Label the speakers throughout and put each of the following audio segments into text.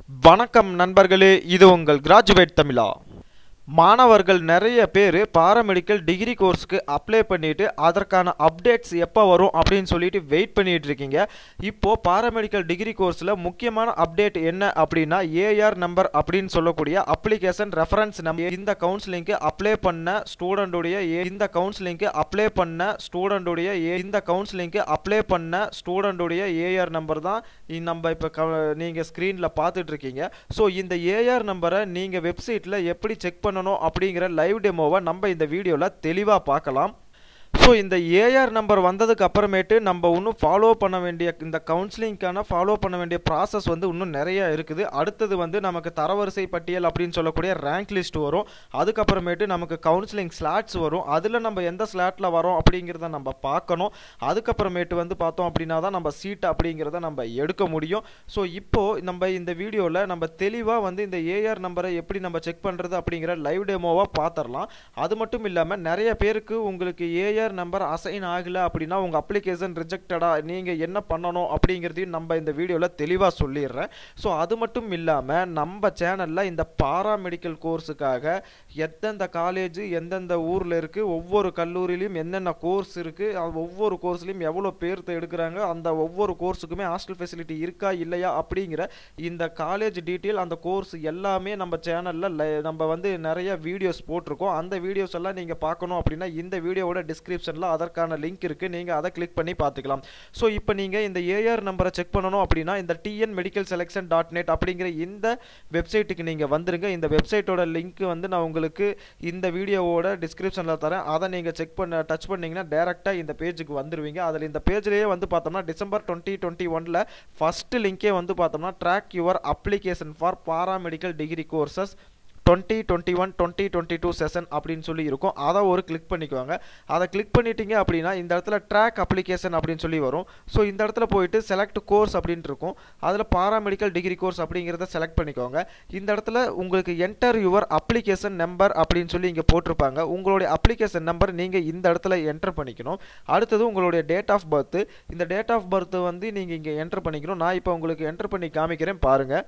Speaker 1: வணக்கம் நண்பர்களே இது உங்கள் கிராஜுவேட் தமிழா மாணவர்கள் நிறைய பேர் பாராமெடிக்கல் டிகிரி கோர்ஸ்க்கு அப்ளை பண்ணிட்டு அதற்கான அப்டேட்ஸ் எப்போ வரும் அப்படின்னு சொல்லிட்டு வெயிட் பண்ணிட்டு இருக்கீங்க இப்போ பாராமெடிக்கல் டிகிரி கோர்ஸில் முக்கியமான அப்டேட் என்ன அப்படின்னா ஏஆர் நம்பர் அப்படின்னு சொல்லக்கூடிய அப்ளிகேஷன் ரெஃபரன்ஸ் நம்பர் இந்த கவுன்சிலிங்க்கு அப்ளை பண்ண ஸ்டூடெண்டுடைய இந்த கவுன்சிலிங்க்கு அப்ளை பண்ண ஸ்டூடெண்டுடைய இந்த கவுன்சிலிங்க்கு அப்ளை பண்ண ஸ்டூடெண்டுடைய ஏஆர் நம்பர் தான் இ- நம்ம இப்போ நீங்கள் ஸ்க்ரீனில் பார்த்துட்டு இருக்கீங்க ஸோ இந்த ஏஆர் நம்பரை நீங்கள் வெப்சைட்டில் எப்படி செக் பண்ணணும் அப்படிங்கிற லைவ் டெமோவை நம்ம இந்த வீடியோவில் தெளிவாக பார்க்கலாம் ஸோ இந்த ஏஆர் நம்பர் வந்ததுக்கு அப்புறமேட்டு நம்ம இன்னும் ஃபாலோ பண்ண வேண்டிய இந்த கவுன்சிலிங்க்கான ஃபாலோ பண்ண வேண்டிய ப்ராசஸ் வந்து இன்னும் நிறைய இருக்குது அடுத்தது வந்து நமக்கு தரவரிசை பட்டியல் அப்படின்னு சொல்லக்கூடிய ரேங்க் லிஸ்ட் வரும் அதுக்கப்புறமேட்டு நமக்கு கவுன்சிலிங் ஸ்லாட்ஸ் வரும் அதில் நம்ம எந்த ஸ்லாட்டில் வரோம் அப்படிங்கிறத நம்ம பார்க்கணும் அதுக்கப்புறமேட்டு வந்து பார்த்தோம் அப்படின்னா தான் நம்ம சீட் அப்படிங்கிறத நம்ம எடுக்க முடியும் ஸோ இப்போது நம்ம இந்த வீடியோவில் நம்ம தெளிவாக வந்து இந்த ஏஆர் நம்பரை எப்படி நம்ம செக் பண்ணுறது அப்படிங்கிற லைவ் டெமோவாக பார்த்துடலாம் அது மட்டும் இல்லாமல் நிறைய பேருக்கு உங்களுக்கு ஏஆர் நம்பர் அசைன் ஆகலை அப்படின்னா உங்கள் அப்ளிகேஷன் ரிஜெக்டடா நீங்கள் என்ன பண்ணணும் அப்படிங்கிறதையும் நம்ம இந்த வீடியோவில் தெளிவாக சொல்லிடுறேன் ஸோ அது மட்டும் இல்லாமல் நம்ம சேனலில் இந்த பாராமெடிக்கல் கோர்ஸுக்காக எந்தெந்த காலேஜ் எந்தெந்த ஊரில் இருக்குது ஒவ்வொரு கல்லூரியிலையும் என்னென்ன கோர்ஸ் இருக்குது ஒவ்வொரு கோர்ஸ்லையும் எவ்வளோ பேர் எடுக்கிறாங்க அந்த ஒவ்வொரு கோர்ஸுக்குமே ஹாஸ்டல் ஃபெசிலிட்டி இருக்கா இல்லையா அப்படிங்கிற இந்த காலேஜ் டீட்டெயில் அந்த கோர்ஸ் எல்லாமே நம்ம சேனலில் நம்ம வந்து நிறைய வீடியோஸ் போட்டிருக்கோம் அந்த வீடியோஸ் எல்லாம் நீங்கள் பார்க்கணும் அப்படின்னா இந்த வீடியோவோட டிஸ்கிரிப்ஷனில் அதற்கான லிங்க் இருக்குது நீங்கள் அதை கிளிக் பண்ணி பார்த்துக்கலாம் ஸோ இப்போ நீங்கள் இந்த ஏஆர் நம்பரை செக் பண்ணணும் அப்படின்னா இந்த TN medical selection dot net அப்படிங்கிற இந்த வெப்சைட்டுக்கு நீங்கள் வந்துருங்க இந்த வெப்சைட்டோட லிங்க் வந்து நான் உங்களுக்கு இந்த வீடியோவோட டிஸ்கிரிப்ஷனில் தரேன் அதை நீங்கள் செக் பண்ண டச் பண்ணீங்கன்னா டேரெக்டாக இந்த பேஜுக்கு வந்துருவீங்க அதில் இந்த பேஜ்லேயே வந்து பார்த்தோம்னா டிசம்பர் டுவெண்ட்டி டுவெண்ட்டி ஒனில் ஃபஸ்ட்டு லிங்கே வந்து பார்த்தோம்னா track your application for paramedical degree courses twenty twenty one twenty twenty two session அப்படின்னு சொல்லி இருக்கும் அதை ஒரு கிளிக் பண்ணிக்குவாங்க அதை கிளிக் பண்ணிட்டீங்க அப்படின்னா இந்த இடத்துல ட்ராக் அப்ளிகேஷன் அப்படின்னு சொல்லி வரும் ஸோ இந்த இடத்துல போயிட்டு செலக்ட் கோர்ஸ் அப்படின்ட்டு இருக்கும் அதில் பாராமெடிக்கல் டிகிரி கோர்ஸ் அப்படிங்கிறத செலக்ட் பண்ணிக்கோங்க இந்த இடத்துல உங்களுக்கு என்டர் யுவர் அப்ளிகேஷன் நம்பர் அப்படின்னு சொல்லி இங்கே போட்டிருப்பாங்க உங்களுடைய அப்ளிகேஷன் நம்பர் நீங்கள் இந்த இடத்துல என்டர் பண்ணிக்கணும் அடுத்தது உங்களுடைய டேட் ஆஃப் பர்த் இந்த டேட் ஆஃப் பர்த் வந்து நீங்கள் இங்கே என்டர் பண்ணிக்கணும் நான் இப்போ உங்களுக்கு என்டர் பண்ணி காமிக்கிறேன் பாருங்கள்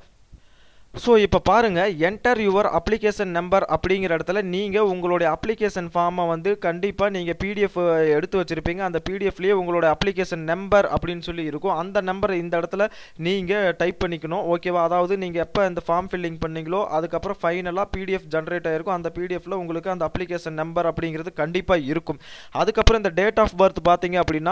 Speaker 1: ஸோ இப்போ பாருங்கள் என்டர் யுவர் அப்ளிகேஷன் நம்பர் அப்படிங்கிற இடத்துல நீங்கள் உங்களுடைய அப்ளிகேஷன் ஃபார்மை வந்து கண்டிப்பாக நீங்கள் பிடிஎஃப் எடுத்து வச்சுருப்பீங்க அந்த பிடிஎஃப்லேயே உங்களோட அப்ளிகேஷன் நம்பர் அப்படின்னு சொல்லி இருக்கும் அந்த நம்பரை இந்த இடத்துல நீங்கள் டைப் பண்ணிக்கணும் ஓகேவா அதாவது நீங்கள் எப்போ இந்த ஃபார்ம் ஃபில்லிங் பண்ணீங்களோ அதுக்கப்புறம் ஃபைனலாக பிடிஎஃப் ஜென்ரேட் ஆயிருக்கும் அந்த பிடிஎஃப்ல உங்களுக்கு அந்த அப்ளிகேஷன் நம்பர் அப்படிங்கிறது கண்டிப்பாக இருக்கும் அதுக்கப்புறம் இந்த டேட் ஆஃப் பர்த் பார்த்தீங்க அப்படின்னா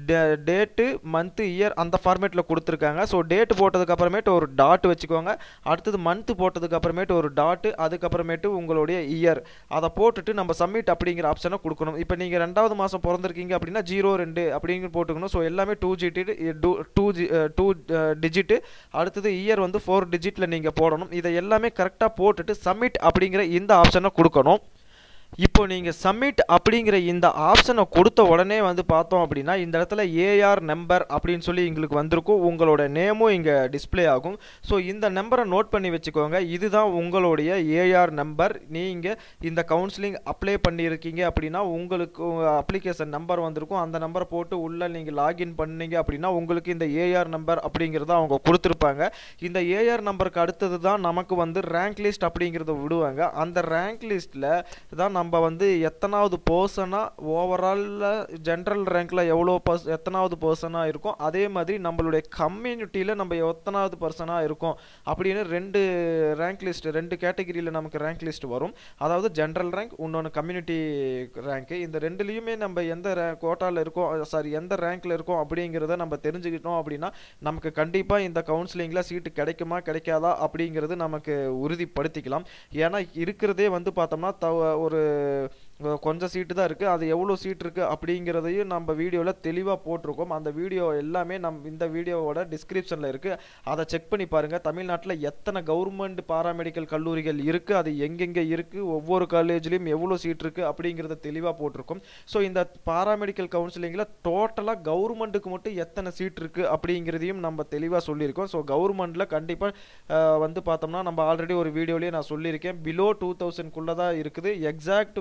Speaker 1: டேட்டு மந்த்து இயர் அந்த ஃபார்மேட்டில் கொடுத்துருக்காங்க ஸோ டேட் போட்டதுக்கு அப்புறமேட்டு ஒரு டாட் வச்சுக்கோங்க அடுத்தது மந்த் போட்டதுக்கு அப்புறமேட்டு ஒரு டாட்டு அதுக்கப்புறமேட்டு உங்களுடைய இயர் அதை போட்டுட்டு நம்ம சப்மிட் அப்படிங்கிற ஆப்ஷனை கொடுக்கணும் இப்போ நீங்கள் ரெண்டாவது மாதம் பிறந்திருக்கீங்க அப்படின்னா ஜீரோ ரெண்டு அப்படிங்கிற போட்டுக்கணும் ஸோ எல்லாமே டூ ஜிட்டு டூ ஜி டூ டிஜிட்டு அடுத்தது இயர் வந்து ஃபோர் டிஜிட்டில் நீங்கள் போடணும் இதை எல்லாமே கரெக்டாக போட்டுட்டு சப்மிட் அப்படிங்கிற இந்த ஆப்ஷனை கொடுக்கணும் இப்போ நீங்கள் சப்மிட் அப்படிங்கிற இந்த ஆப்ஷனை கொடுத்த உடனே வந்து பார்த்தோம் அப்படின்னா இந்த இடத்துல ஏஆர் நம்பர் அப்படின்னு சொல்லி எங்களுக்கு வந்திருக்கும் உங்களோட நேமும் இங்கே டிஸ்ப்ளே ஆகும் ஸோ இந்த நம்பரை நோட் பண்ணி வச்சுக்கோங்க இதுதான் உங்களுடைய ஏஆர் நம்பர் நீங்கள் இந்த கவுன்சிலிங் அப்ளை பண்ணியிருக்கீங்க அப்படின்னா உங்களுக்கு அப்ளிகேஷன் நம்பர் வந்திருக்கும் அந்த நம்பரை போட்டு உள்ளே நீங்கள் லாகின் பண்ணீங்க அப்படின்னா உங்களுக்கு இந்த ஏஆர் நம்பர் அப்படிங்கிறத அவங்க கொடுத்துருப்பாங்க இந்த ஏஆர் நம்பருக்கு அடுத்தது தான் நமக்கு வந்து ரேங்க் லிஸ்ட் அப்படிங்கிறத விடுவாங்க அந்த ரேங்க் லிஸ்ட்டில் தான் நம்ம வந்து எத்தனாவது பர்சனாக ஓவராலில் ஜென்ரல் ரேங்க்கில் எவ்வளோ பர்ஸ் எத்தனாவது பர்சனாக இருக்கும் அதே மாதிரி நம்மளுடைய கம்யூனிட்டியில் நம்ம எத்தனாவது பர்சனாக இருக்கும் அப்படின்னு ரெண்டு ரேங்க் லிஸ்ட் ரெண்டு கேட்டகிரியில் நமக்கு ரேங்க் லிஸ்ட் வரும் அதாவது ஜென்ரல் ரேங்க் இன்னொன்று கம்யூனிட்டி ரேங்க்கு இந்த ரெண்டுலேயுமே நம்ம எந்த கோட்டாவில் இருக்கோம் சாரி எந்த ரேங்க்கில் இருக்கோம் அப்படிங்கிறத நம்ம தெரிஞ்சுக்கிட்டோம் அப்படின்னா நமக்கு கண்டிப்பாக இந்த கவுன்சிலிங்கில் சீட்டு கிடைக்குமா கிடைக்காதா அப்படிங்கிறது நமக்கு உறுதிப்படுத்திக்கலாம் ஏன்னா இருக்கிறதே வந்து பார்த்தோம்னா த ஒரு அஹ், கொஞ்சம் சீட்டு தான் இருக்குது அது எவ்வளோ சீட் இருக்குது அப்படிங்கிறதையும் நம்ம வீடியோவில் தெளிவாக போட்டிருக்கோம் அந்த வீடியோ எல்லாமே நம் இந்த வீடியோவோட டிஸ்கிரிப்ஷனில் இருக்குது அதை செக் பண்ணி பாருங்கள் தமிழ்நாட்டில் எத்தனை கவர்மெண்ட் பாராமெடிக்கல் கல்லூரிகள் இருக்குது அது எங்கெங்கே இருக்குது ஒவ்வொரு காலேஜ்லேயும் எவ்வளோ சீட் இருக்குது அப்படிங்கிறத தெளிவாக போட்டிருக்கோம் ஸோ இந்த பாராமெடிக்கல் கவுன்சிலிங்கில் டோட்டலாக கவர்மெண்ட்டுக்கு மட்டும் எத்தனை சீட் இருக்குது அப்படிங்கிறதையும் நம்ம தெளிவாக சொல்லியிருக்கோம் ஸோ கவர்மெண்ட்டில் கண்டிப்பாக வந்து பார்த்தோம்னா நம்ம ஆல்ரெடி ஒரு வீடியோலேயே நான் சொல்லியிருக்கேன் பிலோ டூ தௌசண்ட்குள்ளே தான் இருக்குது எக்ஸாக்ட் வேல்யூ என்ன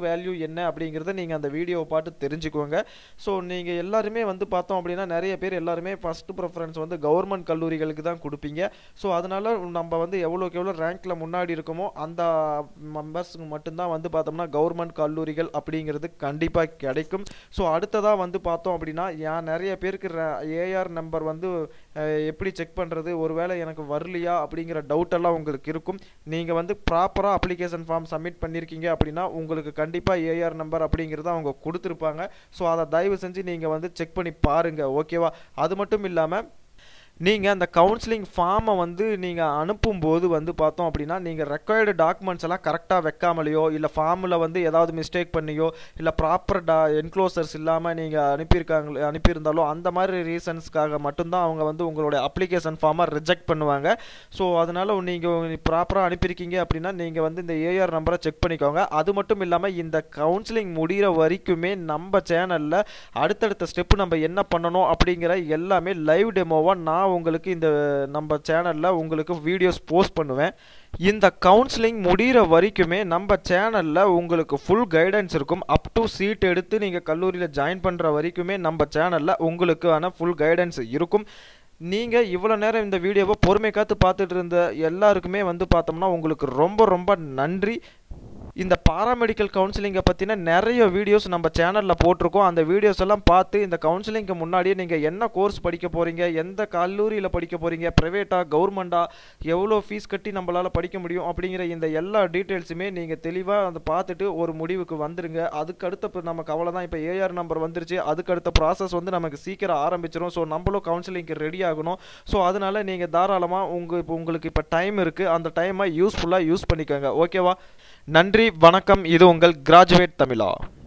Speaker 1: என்ன அப்படிங்கிறத நீங்கள் அந்த வீடியோவை பார்த்து தெரிஞ்சுக்கோங்க ஸோ நீங்கள் எல்லாருமே வந்து பார்த்தோம் அப்படின்னா நிறைய பேர் எல்லாருமே ஃபஸ்ட்டு ப்ரிஃபரன்ஸ் வந்து கவர்மெண்ட் கல்லூரிகளுக்கு தான் கொடுப்பீங்க ஸோ அதனால் நம்ம வந்து எவ்வளோக்கு எவ்வளோ ரேங்க்கில் முன்னாடி இருக்கோமோ அந்த மெம்பர்ஸுக்கு மட்டும்தான் வந்து பார்த்தோம்னா கவர்மெண்ட் கல்லூரிகள் அப்படிங்கிறது கண்டிப்பாக கிடைக்கும் ஸோ அடுத்ததாக வந்து பார்த்தோம் அப்படின்னா ஏன் நிறைய பேருக்கு ஏஆர் நம்பர் வந்து அஹ், எப்படி செக் பண்ணுறது ஒருவேளை எனக்கு வரலையா அப்படிங்கிற டவுட் எல்லாம் உங்களுக்கு இருக்கும் நீங்கள் வந்து ப்ராப்பராக அப்ளிகேஷன் ஃபார்ம் சப்மிட் பண்ணியிருக்கீங்க அப்படின்னா உங்களுக்கு கண்டிப்பாக ஏஆர் நம்பர் அப்படிங்கிறத அவங்க கொடுத்துருப்பாங்க ஸோ அதை தயவு செஞ்சு நீங்கள் வந்து செக் பண்ணி பாருங்கள் ஓகேவா அது மட்டும் இல்லாமல் நீங்கள் அந்த கவுன்சிலிங் ஃபார்மை வந்து நீங்கள் அனுப்பும்போது வந்து பார்த்தோம் அப்படின்னா நீங்கள் ரெக்வயர்டு டாக்குமெண்ட்ஸ் எல்லாம் கரெக்டாக வைக்காமலையோ இல்லை ஃபார்மில் வந்து ஏதாவது மிஸ்டேக் பண்ணியோ இல்லை ப்ராப்பர் டா என்க்ளோசர்ஸ் இல்லாமல் நீங்கள் அனுப்பியிருக்காங்க அனுப்பியிருந்தாலோ அந்த மாதிரி ரீசன்ஸ்க்காக மட்டும்தான் அவங்க வந்து உங்களுடைய அப்ளிகேஷன் ஃபார்மை ரிஜெக்ட் பண்ணுவாங்க ஸோ அதனால் நீங்கள் ப்ராப்பராக அனுப்பியிருக்கீங்க அப்படின்னா நீங்கள் வந்து இந்த ஏஆர் நம்பரை செக் பண்ணிக்கோங்க அது மட்டும் இல்லாமல் இந்த கவுன்சிலிங் முடிகிற வரைக்குமே நம்ம சேனலில் அடுத்தடுத்த ஸ்டெப்பு நம்ம என்ன பண்ணணும் அப்படிங்கிற எல்லாமே லைவ் டெமோவாக நான் உங்களுக்கு இந்த நம்ம சேனலில் உங்களுக்கு வீடியோஸ் போஸ்ட் பண்ணுவேன் இந்த கவுன்சிலிங் முடிகிற வரைக்குமே நம்ம சேனலில் உங்களுக்கு ஃபுல் கைடன்ஸ் இருக்கும் அப் டு சீட் எடுத்து நீங்கள் கல்லூரியில் ஜாயின் பண்ணுற வரைக்குமே நம்ம சேனலில் உங்களுக்கான ஃபுல் கைடன்ஸ் இருக்கும் நீங்கள் இவ்வளோ நேரம் இந்த வீடியோவை பொறுமை காத்து பார்த்துட்டு இருந்த எல்லாருக்குமே வந்து பார்த்தோம்னா உங்களுக்கு ரொம்ப ரொம்ப நன்றி இந்த பாராமெடிக்கல் கவுன்சிலிங்கை பற்றின நிறைய வீடியோஸ் நம்ம சேனலில் போட்டிருக்கோம் அந்த வீடியோஸ் எல்லாம் பார்த்து இந்த கவுன்சிலிங்க்கு முன்னாடியே நீங்கள் என்ன கோர்ஸ் படிக்க போகிறீங்க எந்த கல்லூரியில் படிக்க போகிறீங்க ப்ரைவேட்டாக கவர்மெண்ட்டா எவ்வளோ ஃபீஸ் கட்டி நம்மளால் படிக்க முடியும் அப்படிங்கிற இந்த எல்லா டீட்டெயில்ஸுமே நீங்கள் தெளிவாக அதை பார்த்துட்டு ஒரு முடிவுக்கு வந்துருங்க அதுக்கு அடுத்த இப்ப நமக்கு அவ்வளோதான் இப்போ ஏஆர் நம்பர் வந்துருச்சு அதுக்கு அடுத்த ப்ராசஸ் வந்து நமக்கு சீக்கிரம் ஆரம்பிச்சிடும் ஸோ நம்மளும் கவுன்சிலிங்க்கு ரெடி ஆகணும் ஸோ அதனால் நீங்கள் தாராளமாக உங்கள் இப்போ உங்களுக்கு இப்போ டைம் இருக்குது அந்த டைமை யூஸ்ஃபுல்லாக யூஸ் பண்ணிக்கோங்க ஓகேவா நன்றி வணக்கம் இது உங்கள் கிராஜுவேட் தமிழா